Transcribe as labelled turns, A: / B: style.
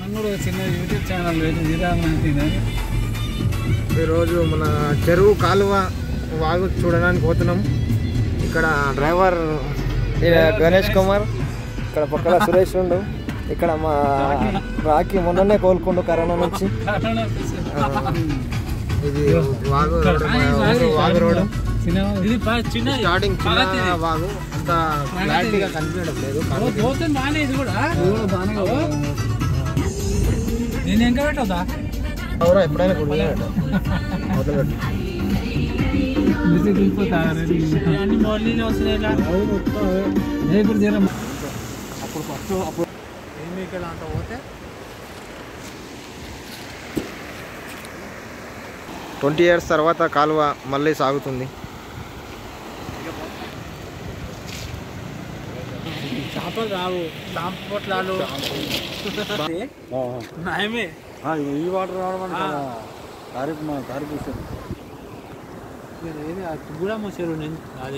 A: మనం కూడా ఒక చిన్న యూట్యూబ్ ఛానల్ పెట్టి విరామంటే
B: ఈరోజు మన చెరువు కాలువ వాగు చూడడానికి పోతున్నాం ఇక్కడ డ్రైవర్ ఈయన గణేష్ కుమార్ ఇక్కడ పక్కన సురేష్ ఉండు ఇక్కడ మా రాఖీ మొన్ననే కోలుకుండు కరోనా నుంచి ఆ, ఇది వాగు రోడ్డు, మా ఊరు వాగు రోడ్డు
A: ఇది బా- చిన్న
B: స్టార్టింగ్ చిన్న
A: పగతి ఇది.
B: వాగు అంత క్లారిటీగా కనిపించడం లేదు
A: ఓ, పోతుంది బాగానే ఇది కూడా ఓ. నేను ఇంకా పెట్టదా
B: అవునా ఎప్పుడైనా కుడిపోయాడు మొదలు పెట్టు
A: అన్ని మోడీలు వస్తున్నాయి ఇప్పుడు జర అప్పుడు ఫస్ట్ అప్పుడు ఏమి ఇక్కడ అంత పోతే
B: ట్వంటీ ఇయర్స్ తర్వాత కాలువ మళ్ళీ సాగుతుంది
A: చేపలు రావు చాంప పొట్లాలు నయమే
C: ఈ వాటర్ రావడం అంటే చాలా తారీఫ్ మా తారీఫ్ విషయం
A: ఏది కూడా మూసారు నేను అది